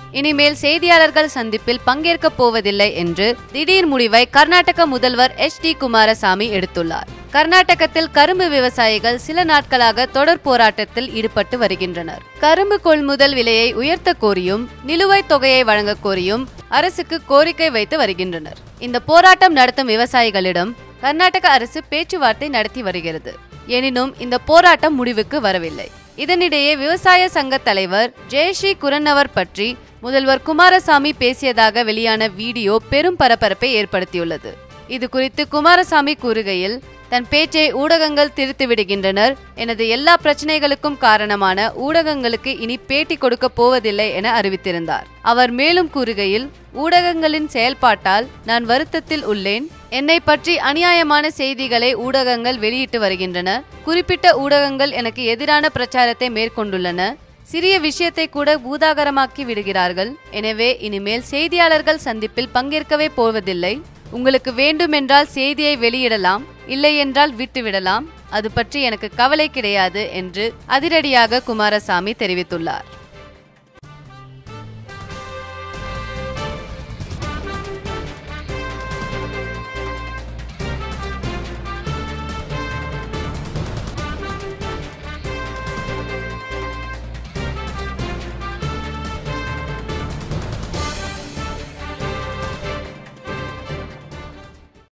இனிமேல் செய்தியாளர்கள் சந்திப்பில் பங்கேற்கப் போவதில்லை என்று திடீர் முடிவை கர்நாடக முதல்வர் எச் டி குமாரசாமி எடுத்துள்ளார் கர்நாடகத்தில் கரும்பு விவசாயிகள் சில நாட்களாக தொடர் போராட்டத்தில் ஈடுபட்டு வருகின்றனர் கரும்பு கொள்முதல் விலையை உயர்த்த கோரியும் நிலுவைத் தொகையை வழங்க கோரியும் அரசுக்கு கோரிக்கை வைத்து வருகின்றனர் இந்த போராட்டம் நடத்தும் விவசாயிகளிடம் கர்நாடக அரசு பேச்சுவார்த்தை நடத்தி வருகிறது எனினும் இந்த போராட்டம் முடிவுக்கு வரவில்லை இதனிடையே விவசாய சங்க தலைவர் ஜெயஸ்ரீ குரன்னவர் பற்றி முதல்வர் குமாரசாமி பேசியதாக வெளியான வீடியோ பெரும் பரபரப்பை ஏற்படுத்தியுள்ளது இது குறித்து குமாரசாமி கூறுகையில் தன் பேச்சை ஊடகங்கள் திரித்து விடுகின்றனர் எனது எல்லா பிரச்சனைகளுக்கும் காரணமான ஊடகங்களுக்கு இனி பேட்டி கொடுக்க போவதில்லை என அறிவித்திருந்தார் அவர் மேலும் கூறுகையில் ஊடகங்களின் செயல்பாட்டால் நான் வருத்தத்தில் உள்ளேன் என்னை பற்றி அநியாயமான செய்திகளை ஊடகங்கள் வெளியிட்டு வருகின்றன குறிப்பிட்ட ஊடகங்கள் எனக்கு எதிரான பிரச்சாரத்தை மேற்கொண்டுள்ளன சிறிய விஷயத்தை கூட பூதாகரமாக்கி விடுகிறார்கள் எனவே இனிமேல் செய்தியாளர்கள் சந்திப்பில் பங்கேற்கவே போவதில்லை உங்களுக்கு வேண்டுமென்றால் செய்தியை வெளியிடலாம் இல்லை என்றால் விட்டுவிடலாம் அது பற்றி எனக்கு கவலை கிடையாது என்று அதிரடியாக குமாரசாமி தெரிவித்துள்ளார்